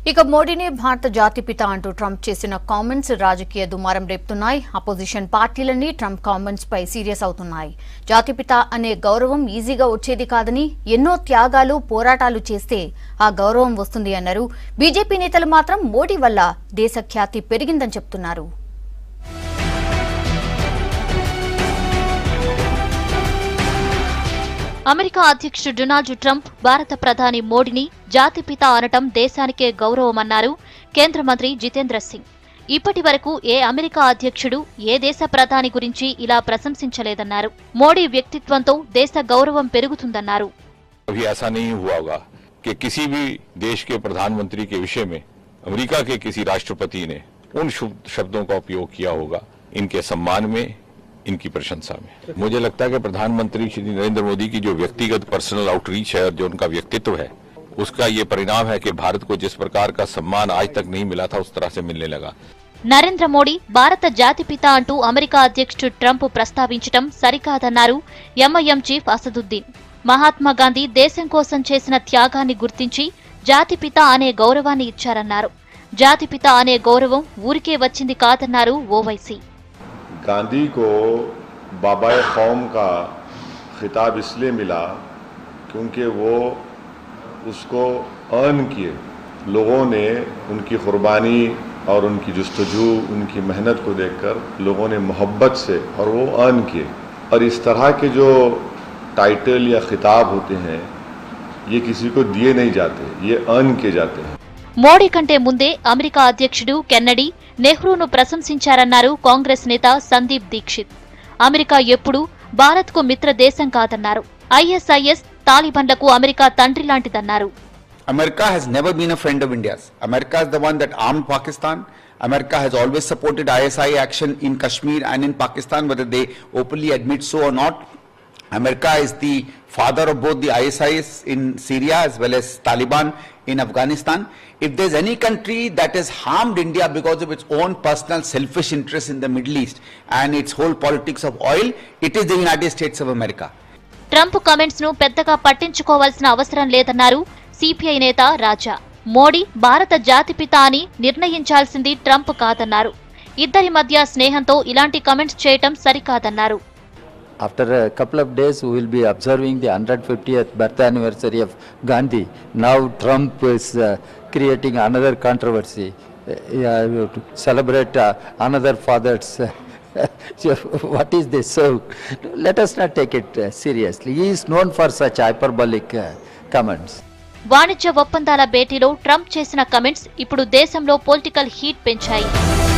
ఇక మోడీనే భారత జాతిపిత అంటూ ట్రంప్ చేసిన కామెంట్స్ రాజకీయ దుమారం రేపుతున్నాయి అపోజిషన్ పార్టీలన్నీ ట్రంప్ కామెంట్స్ పై సీరియస్ అవుతున్నాయి జాతిపిత అనే గౌరవం ఈజీగా వచ్చేది కాదని ఎన్నో త్యాగాలు పోరాటాలు చేస్తే ఆ గౌరవం వస్తుంది అన్నారు బీజేపీ నేతలు మాత్రం మోడీ వల్ల దేశ ఖ్యాతి పెరిగిందని చెప్తున్నారు అమెరికా అధ్యక్షుడు డొనాల్డ్ ట్రంప్ భారత ప్రధాని మోడీని జాతిపిత అనటం దేశానికే గౌరవమన్నారు కేంద్ర మంత్రి జితేంద్ర సింగ్ ఇప్పటి వరకు ఏ అమెరికా అధ్యక్షుడు ఏ దేశ ప్రధాని గురించి ఇలా ప్రశంసించలేదన్నారు మోడీ వ్యక్తిత్వంతో దేశ గౌరవం పెరుగుతుందన్నారు अभी ऐसा नहीं हुआ होगा कि किसी भी देश के प्रधानमंत्री के विषय में अमेरिका के किसी राष्ट्रपति ने उन शुभ शब्दों का उपयोग किया होगा इनके सम्मान में इनकी प्रशंसा में मुझे लगता है कि प्रधानमंत्री श्री नरेंद्र मोदी की जो व्यक्तिगत पर्सनल आउटरीच है और जो उनका व्यक्तित्व है उसका ये परिणाम है कि भारत को जिस प्रकार का सम्मान आज तक नहीं मिला था उस तरह से मिलने लगा నరేంద్ర మోడీ భారత జాతిపిత అంటూ అమెరికా అధ్యక్షుడు ట్రంప్ ప్రస్తావించటం సరికాదన్నారు ఎంఐఎం చీఫ్ అసదుద్దీన్ మహాత్మా గాంధీ దేశం కోసం చేసిన త్యాగాన్ని గుర్తించి జాతిపిత అనే గౌరవాన్ని ఇచ్చారన్నారు జాతిపిత అనే గౌరవం ఊరికే వచ్చింది కాదన్నారు ఓవైసీ गांधी को बाबा कौम का खिताब इसलिए मिला क्योंकि वो उसको अर्न किए लोगों ने उनकी कुर्बानी और उनकी जस्तजू उनकी मेहनत को देखकर लोगों ने मोहब्बत से और वो अर्न किए और इस तरह के जो टाइटल या खिताब होते हैं ये किसी को दिए नहीं जाते ये अर्न किए जाते हैं మోడీ కంటే ముందే అమెరికా అధ్యక్షుడు కెన్నడీ నెహ్రూను ప్రశంసించారన్నారు కాంగ్రెస్ నేత సందీప్ దీక్షిత్ అమెరికా ఎప్పుడూ భారత్కు మిత్ర దేశం కాదన్నారు ఐఎస్ఐఎస్ తాలిబన్లకు అమెరికా తండ్రి లాంటిదన్నారు America has never been a friend of India's. America is the one that armed Pakistan. America has always supported ISI action in Kashmir and in Pakistan, whether they openly admit so or not. America is the father of both the ISIS in Syria as well as Taliban in Afghanistan. If there's any country that has harmed India because of its own personal selfish interests in the Middle East and its whole politics of oil, it is the United States of America. Trump comments ను పెద్దగా పట్టించుకోవాల్సిన అవసరం లేదన్నారు CPI నేత రాజా మోడీ భారత జాతిపిత అని నిర్ణయించాల్సింది Trump కాదన్నారు ఇద్దరి మధ్య స్నేహంతో ఇలాంటి కామెంట్స్ చేయటం సరికాదన్నారు After a couple of days, we will be observing the 150th birth anniversary of Gandhi. Now Trump is uh, creating another controversy. Uh, yeah, we have to celebrate uh, another father's. so what is this? So let us not take it uh, seriously. He is known for such hyperbolic uh, comments. వాణిజ్య ఒప్పందాల భేటీలో Trump చేసిన comments ఇప్పుడు దేశంలో political heat పెంచాయి